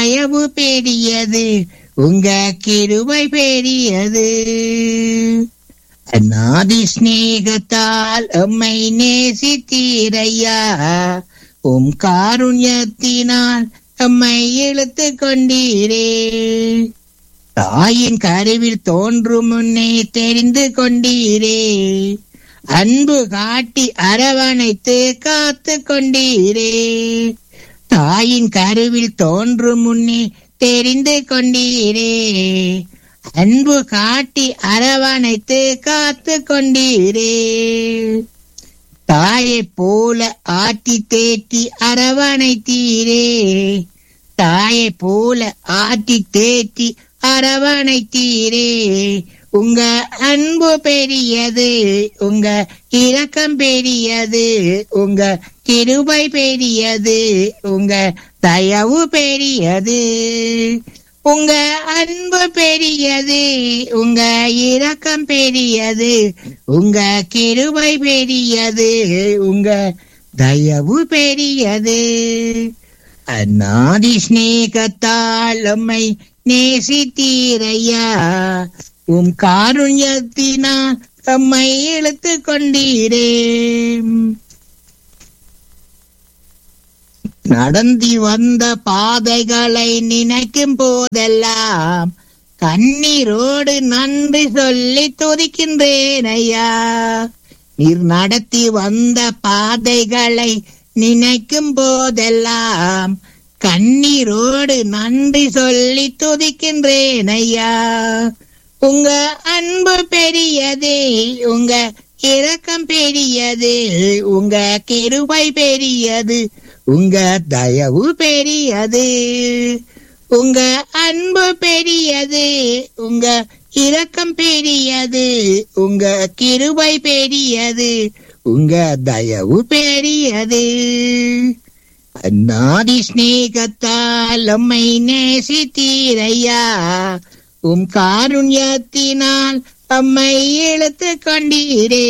தயவு பெரியது உங்க கிருபை பெரியது அநாதி சிநேகத்தால் எம்மை நேசித்தீரையா உம் காருண்யத்தினால் எம்மை இழுத்து கொண்டீரே தாயின் கருவில் தோன்றும் முன்னே தெரிந்து கொண்டீரே அன்பு காட்டி அரவணைத்து காத்து கொண்டீரே தாயின் கருவில் தோன்றும் முன்னே தெரிந்து கொண்டீரே அன்பு காட்டி அரவணைத்து காத்து கொண்டீரே தாயைப் போல ஆட்டி தேற்றி அரவணைத்தீரே தாயைப் போல ஆட்டி தேற்றி அரவணைத்தீரே உங்க அன்பு பெரியது உங்க இரக்கம் பெரியது உங்க கிருபை பெரியது உங்க தயவு பெரியது உங்க அன்பு பெரியது உங்க இரக்கம் பெரியது உங்க கிருபை பெரியது உங்க தயவு பெரியது அநாதி ஸ்நேகத்தால் உம்மை நேசித்தீரையா உம் காருண்யத்தினால் தம்மை இழுத்து கொண்டீரே நடந்தி வந்த பாதைகளை நினைக்கும் போதெல்லாம் கண்ணீரோடு நன்றி சொல்லி துதிக்கின்றேன் ஐயா நீர் நடத்தி வந்த பாதைகளை நினைக்கும் போதெல்லாம் கண்ணீரோடு நன்றி சொல்லி துதிக்கின்றேன் ஐயா உங்க அன்பு பெரியது உங்க இரக்கம் பெரியது உங்க கிருபை பெரியது உங்க தயவு பெரியது உங்க அன்பு பெரியது உங்க இரக்கம் பெரியது உங்க கிருபை பெரியது உங்க தயவு பெரியது அநாதி ஸ்நேகத்தால் உம்மை நேசித்தீரையா உம் காருண்யத்தினால் அம்மை இழுத்து கொண்டீரே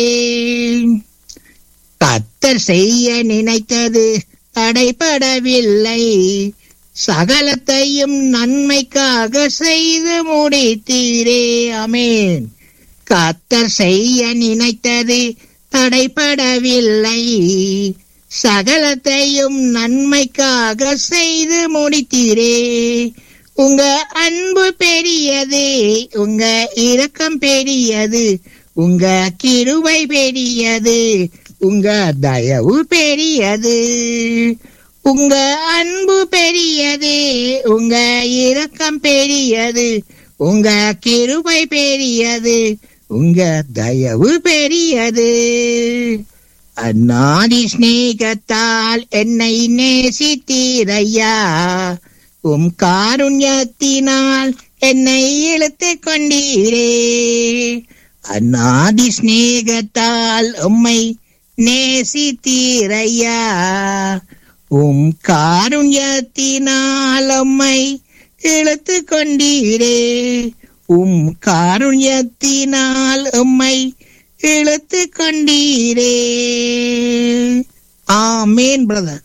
கத்தர் செய்ய நினைத்தது தடைபடவில்லை சகலத்தையும் நன்மைக்காக செய்து முடித்தீரே அமேன் கத்தர் செய்ய நினைத்தது தடைபடவில்லை சகலத்தையும் நன்மைக்காக செய்து முடித்தீரே உங்க அன்பு பெரியது உங்க இரக்கம் பெரியது உங்க கிருபை பெரியது உங்க தயவு பெரியது உங்க அன்பு பெரியது உங்க இரக்கம் பெரியது உங்க கிருபை பெரியது உங்க தயவு பெரியது அந்நாதி ஸ்நேகத்தால் என்னை நேசித்தீரையா உம் காருண்யத்தினால் என்னை இழுத்து கொண்டீரே அந்நாதி ஸ்நேகத்தால் உம்மை நேசித்தீரையா உம் காருண்யத்தினால் உம்மை இழுத்து கொண்டீரே உம் காருண்யத்தினால் உம்மை இழுத்து கொண்டீரே ஆமேன் பிரதர்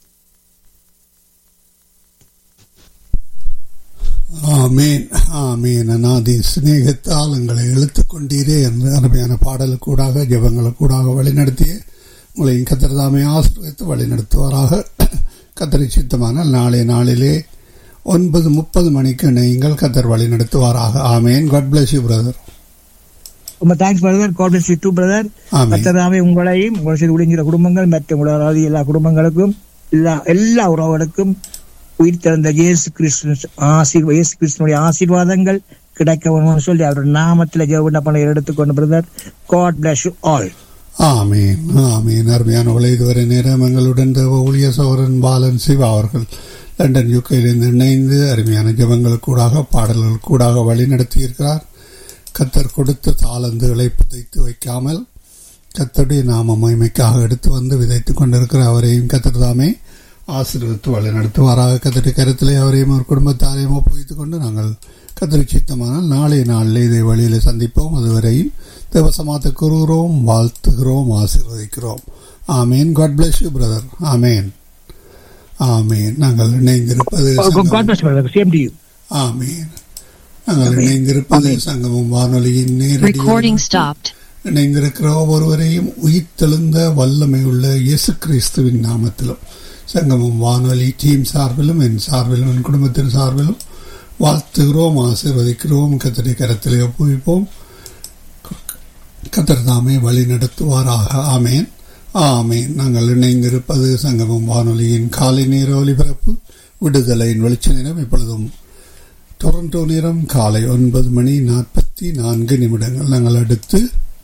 ஆமேன் ஆமேன் அநாதி சிநேகத்தால் எங்களை இழுத்துக் கொண்டீரே என்று அருமையான பாடலுக்கூடாக ஜெபங்களுக்கூடாக வழிநடத்திய உங்களையும் கத்திரதாமை ஆசிரியத்து வழிநடத்துவாராக கத்தரை சித்தமானால் நாளை நாளிலே ஒன்பது முப்பது மணிக்கு நீங்கள் கத்தர் வழி நடத்துவாராக amen God bless you brother ரொம்ப thanks brother God bless you too brother amen. கத்தராமே உங்களையும் உங்களை செய்து ஒளிஞ்சிற குடும்பங்கள் மற்ற உலகளாவிய எல்லா குடும்பங்களுக்கும் எல்லா எல்லா உறவுகளுக்கும் உயிர் திறந்த இயேசு கிறிஸ்து ஆசீர்வ இயேசு கிறிஸ்துனுடைய ஆசீர்வாதங்கள் கிடைக்க வேணும்னு சொல்லி அவருடைய நாமத்தில் ஜெவன பண்ண எடுத்துக்கொண்டு brother God bless you all ஆமீன் ஆமீன் அருமையானவர்களே இதுவரை நேரம் எங்களுடன் தேவ ஊழிய சௌரன் பாலன் சிவா அவர்கள் லண்டன் யூகையிலிருந்து இணைந்து அருமையான ஜெபங்கள் கூடாக பாடல்கள் கூடாக வழி நடத்தியிருக்கிறார் கத்தர் கொடுத்த தாளந்துகளை புதைத்து வைக்காமல் கத்தருடைய நாம மகிமைக்காக எடுத்து வந்து விதைத்துக் கொண்டிருக்கிற அவரையும் கத்தர் தாமே ஆசீர்வதித்து வழி நடத்துவாராக கத்தருடைய கருத்திலே அவரையும் ஒரு குடும்பத்தாரையும் ஒப்புவித்துக் கொண்டு நாங்கள் கத்தரி சித்தமானால் நாளைய நாளில் இதை வழியில் சந்திப்போம் அதுவரையும் தேவசமாத்த கூறுகிறோம் வாழ்த்துகிறோம் ஆசீர்வதிக்கிறோம் amen God bless you brother amen amen நாங்கள் இணைந்திருப்பது God சங்கமம். bless you, brother. Same to you. ஆமேன் நாங்கள் இணைந்திருப்பது சங்கமம் வானொலியின் நேரடி Recording stopped. இணைந்திருக்கிற ஒவ்வொருவரையும் உயிர்த்தெழுந்த வல்லமை உள்ள இயேசு கிறிஸ்துவின் நாமத்திலும் சங்கமம் வானொலி டீம் சார்பிலும் என் சார்பிலும் என் குடும்பத்தின் சார்பிலும் வாழ்த்துகிறோம் ஆசீர்வதிக்கிறோம் கத்தரை கரத்திலே ஒப்புவிப்போம் கத்தர் தாமே வழி நடத்துவாராக ஆமேன் ஆமேன் நாங்கள் இணைந்திருப்பது சங்கமம் வானொலியின் காலை நேர ஒலிபரப்பு விடுதலையின் வெளிச்ச நேரம் இப்பொழுதும் டொரண்டோ நேரம் காலை ஒன்பது மணி நாற்பத்தி நான்கு நிமிடங்கள் நாங்கள் அடுத்து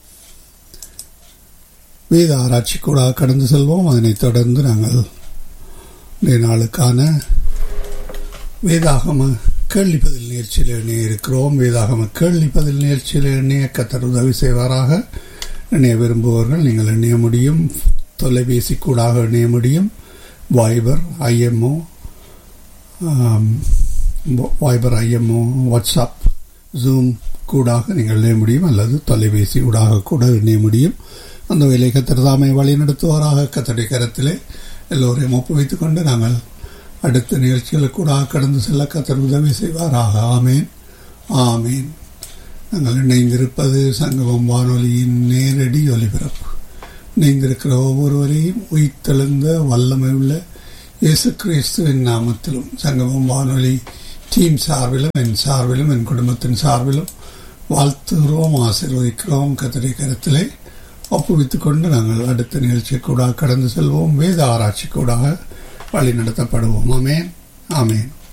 வேத ஆராய்ச்சி கூட கடந்து செல்வோம் அதனைத் தொடர்ந்து நாங்கள் இன்றைய நாளுக்கான வேதாகம கேள்வி பதில் நிகழ்ச்சியில் இணைய இருக்கிறோம் வேதாகம கேள்வி பதில் நிகழ்ச்சியில் இணைய கத்தர் உதவி செய்வாராக இணைய விரும்புபவர்கள் நீங்கள் இணைய முடியும் தொலைபேசி கூடாக இணைய முடியும் Viber IMO Viber IMO WhatsApp Zoom கூடாக நீங்கள் இணைய முடியும் அல்லது தொலைபேசி ஊடாக கூட இணைய முடியும் அந்த வேலை கத்திரதாமை வழி நடத்துவாராக கத்தடைய கரத்திலே எல்லோரையும் ஒப்புவித்துக் கொண்டு நாங்கள் அடுத்த நிகழ்ச்சிகளுக்கு கூட கடந்து செல்ல கத்தர் உதவி செய்வாராக ஆமேன் ஆமேன் நாங்கள் இணைந்திருப்பது சங்கமம் வானொலியின் நேரடி ஒலிபரப்பு இணைந்திருக்கிற ஒவ்வொருவரையும் உயிர்த்தெழுந்த வல்லமை உள்ள இயேசு கிறிஸ்துவின் நாமத்திலும் சங்கமம் வானொலி டீம் சார்பிலும் என் சார்பிலும் என் குடும்பத்தின் சார்பிலும் வாழ்த்துகிறோம் ஆசீர்வதிக்கிறோம் கத்தரை கருத்திலே ஒப்புவித்துக் கொண்டு நாங்கள் அடுத்த நிகழ்ச்சி கூட கடந்து செல்வோம் வேத ஆராய்ச்சி கூட வழி நடத்தப்படுவோம் ஆமேன் ஆமேன்